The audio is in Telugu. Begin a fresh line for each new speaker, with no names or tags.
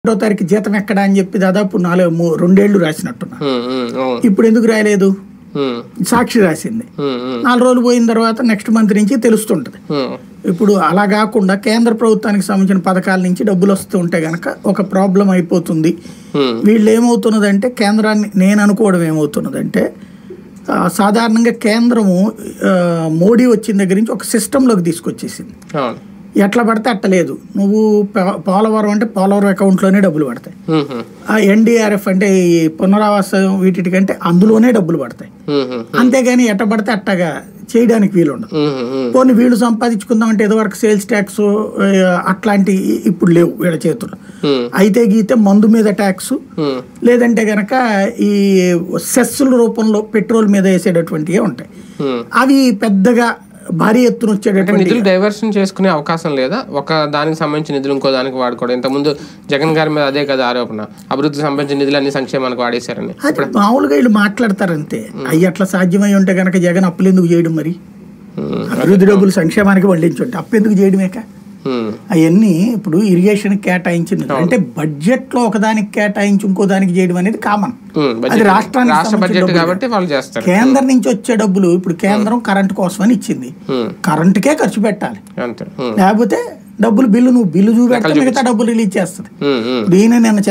ఒకటో తారీఖు జీతం ఎక్కడా అని చెప్పి దాదాపు నాలుగు మూ- రెండేళ్లు రాసినట్టున్నా
ఉమ్, ఉమ్, అవును
ఇప్పుడు ఎందుకు రాయలేదు
ఉమ్,
సాక్షి రాసింది
ఉమ్, ఉమ్,
నాలుగు రోజులు పోయిన తర్వాత నెక్స్ట్ మంత్ నుంచి తెలుస్తుంటది
ఉమ్,
ఇప్పుడు అలా కాకుండా కేంద్ర ప్రభుత్వానికి సంబంధించిన పథకాల నుంచి డబ్బులు వస్తూ ఉంటే గనక ఒక ప్రాబ్లం అయిపోతుంది
ఉమ్,
వీళ్ళు ఏమవుతున్నదంటే కేంద్రాన్ని నేను అనుకోవడం ఏమవుతున్నదంటే ఆ, సాధారణంగా కేంద్రము ఆ, మోడీ వచ్చిన దగ్గర నుంచి ఒక సిస్టంలోకి తీసుకొచ్చేసింది
అవును
ఎట్లా పడితే అట్టలేదు నువ్వు పో- పోలవరం అంటే పోలవరం అకౌంట్లోనే డబ్బులు పడతాయి
ఉమ్, ఉమ్,
ఆ ఎన్డీఆర్ఎఫ్ అంటే ఈ పునరావాసం వీటికంటే అందులోనే డబ్బులు పడతాయి
ఉమ్, ఉమ్,
అంతేగాని ఎట్ట పడితే అట్టగా చేయడానికి వీలు ఉండదు
ఉమ్, ఉమ్,
పోనీ వీళ్ళు సంపాదించుకుందామంటే ఏదో వరకు సేల్స్ ట్యాక్స్ అట్లాంటి ఇప్పుడు లేవు వీళ్ళ చేతుల్లో
ఉమ్,
అయితే గీతే మందు మీద ట్యాక్స్
ఉమ్,
లేదంటే గనక ఈ సెస్సుల రూపంలో పెట్రోల్ మీద వేసేటటువంటివి ఉంటాయి
ఉమ్.
అవి పెద్దగా భారీ ఎత్తున
అంటే
వచ్చేటటువంటి
నిధులు డైవర్షన్ చేసుకునే అవకాశం లేదా ఒక దానికి సంబంధించిన నిధులు ఇంకో దానికి వాడుకోవడం ఇంతకుముందు జగన్ గారి మీద అదే కదా ఆరోపణ అభివృద్ధికి సంబంధించిన నిధులు అన్ని సంక్షేమానికి వాడేశారని
అది మామూలుగా వీళ్ళు మాట్లాడతారంతే అవి అట్లా సాధ్యమై ఉంటే గనక జగన్ అప్పులు ఎందుకు చేయడం మరి
ఉమ్,
అభివృద్ధి డబ్బులు సంక్షేమానికి వడ్డించుంటే అప్పు ఎందుకు చేయడమేక
ఉమ్,
అవన్నీ ఇప్పుడు ఇరిగేషన్ కేటాయించింది అంటే బడ్జెట్ లో ఒకదానికి కేటాయించి ఇంకో దానికి చేయడం అనేది కామన్
ఉమ్,
అది
బడ్జెట్
రాష్ట్రానికి
రాష్ట్ర
సంబంధించిన
బడ్జెట్
డబ్బులు.
కాబట్టి వాళ్ళు చేస్తారు
కేంద్రం నుంచి వచ్చే డబ్బులు ఇప్పుడు కేంద్రం కరెంట్ కోసమని ఇచ్చింది
ఉమ్,
కరెంటుకే ఖర్చు పెట్టాలి
అంతే ఉమ్,
లేకపోతే డబ్బులు బిల్లు నువ్వు బిల్లు చూపెడితే మిగతా డబ్బులు రిలీజ్ చేస్తుంది
ఉమ్, ఉమ్.
దీని నిన్న